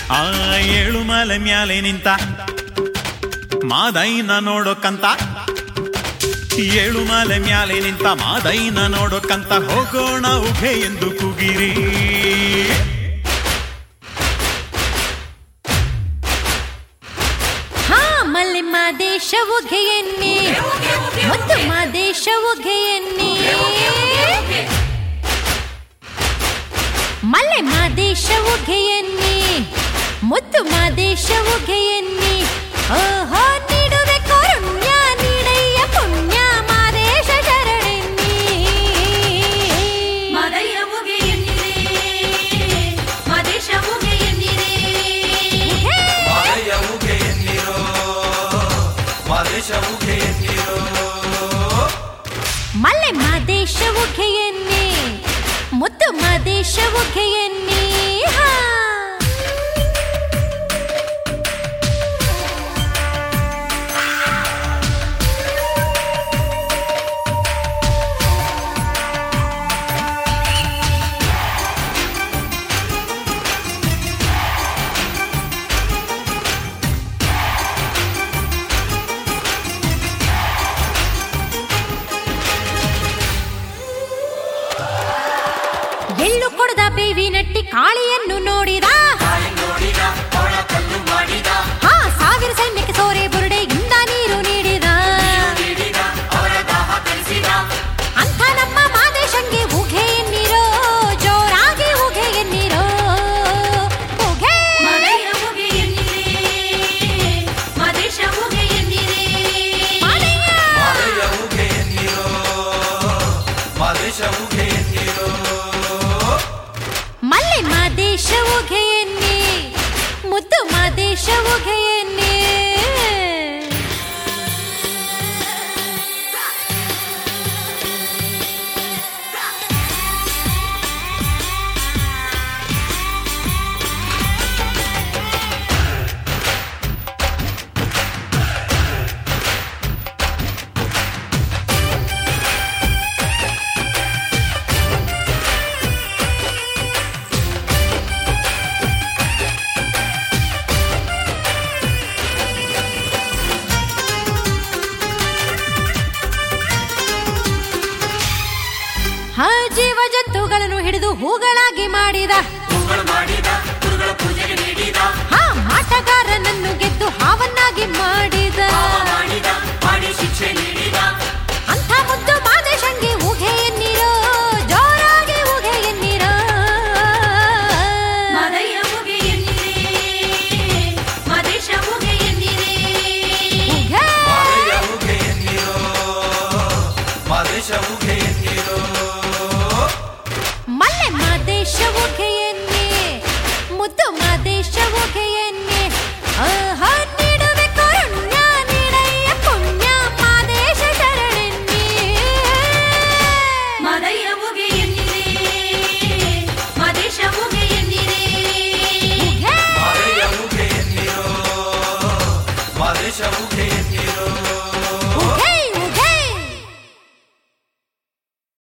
ಆ ಏಳು ಮಲೆ ಮ್ಯಾಲೆ ನಿಂತ ಮಾದೈನ ನೋಡೋಕಂತ ಏಳು ಮಲೆ ಮ್ಯಾಲೆ ನಿಂತ ಮಾದೈನ ನೋಡೋಕಂತ ಹೋಗೋಣ ಉಘೆ ಎಂದು ಕೂಗಿರಿ ಹಾ ಮಲ್ಲೆ ಮಾದೇಶ ಉಘೆಯನ್ನಿ ಮತ್ತು ಮಾದೇಶ ಉಘೆಯನ್ನಿ ಮಲ್ಲೆ ಮಾದೇಶ ಉಘೆಯನ್ನಿ ಮುತ್ತು ಮಾದೇಶ ಉಘೆಯನ್ನಿ ಓಹೋ ನೀಡುವೆ ಕರುಣ್ಯ ನೀಡಯ್ಯ ಪುಣ್ಯ ಮಾದೇಶ ಶರಣೆನ್ನಿ ಮದಯ ಮುಗೆ ಎನ್ನಿರೆ ಮದೇಶ ಮುಗೆ ಎನ್ನಿರೆ ಮಾದಯ್ಯ ಉಗೆ ಎನ್ನಿರೋ ಮಾದೇಶ ಉಗೆ ಎನ್ನಿರೋ ಮಲ್ಲೆ ಮಾದೇಶ ಉಘೆಯನ್ನಿ ಮುತ್ತು ಮಾದೇಶ ಉಘೆಯನ್ನಿ ಹಾ ಎಳ್ಳು ಕೊಡದ ಬೇವಿ ನಟ್ಟಿ ಕಾಳಿಯನ್ನು ನೋಡಿದ ನೋಡಿದ ಅವಳ ಕಲ್ಲು ಮಾಡಿದ ಹಾ ಸಾವಿರ ಸೈನ್ಯಕ್ಕೆ ಸೋರೆ ಬುರುಡೆಯಿಂದ ನೀರು ನೀಡಿದ ನೀಡಿದ ಅವರ ದಾಹ ತರಿಸಿದ ಅಂಥ ನಮ್ಮ ಮಾದೇಶಂಗೆ ಉಘೆ ಎನ್ನಿರೋ ಜೋರಾಗಿ ಉಘೆ ಎನ್ನಿರೋ ಉಘೆ ಮದಯ ಮುಗೆ ಎನ್ನಿರೆ ಮದೇಶ ಮುಗೆ ಎನ್ನಿರೆ ಮಾದಯ್ಯ. ಮಾದಯ್ಯ ಉಗೆ ಎನ್ನಿರೋ ಮಾದೇಶ ಉಗೆ ಎನ್ನಿರೋ ಮಲ್ಲೆ ಮಾದೇಶ ಉಘೆ ಎನ್ನಿ ಮುದ್ದು ಮಾದೇಶ ಉಘೆ ಎನ್ನಿ ಹಾ ಜೀವ ಜಂತುಗಳನ್ನು ಹಿಡಿದು ಹೂಗಳಾಗಿ ಮಾಡಿದ ಹೂಗಳು ಮಾಡಿದ ಗುರುಗಳ ಪೂಜೆಗೆ ನೀಡಿದ ಹಾ ಮಾಟಗಾರನನ್ನು ಗೆದ್ದು ಹಾವನ್ನಾಗಿ ಮಾಡಿದ ಪಾಪ ಮಾಡಿದ ಮಾಡಿ ಶಿಕ್ಷೆ ನೀಡಿದ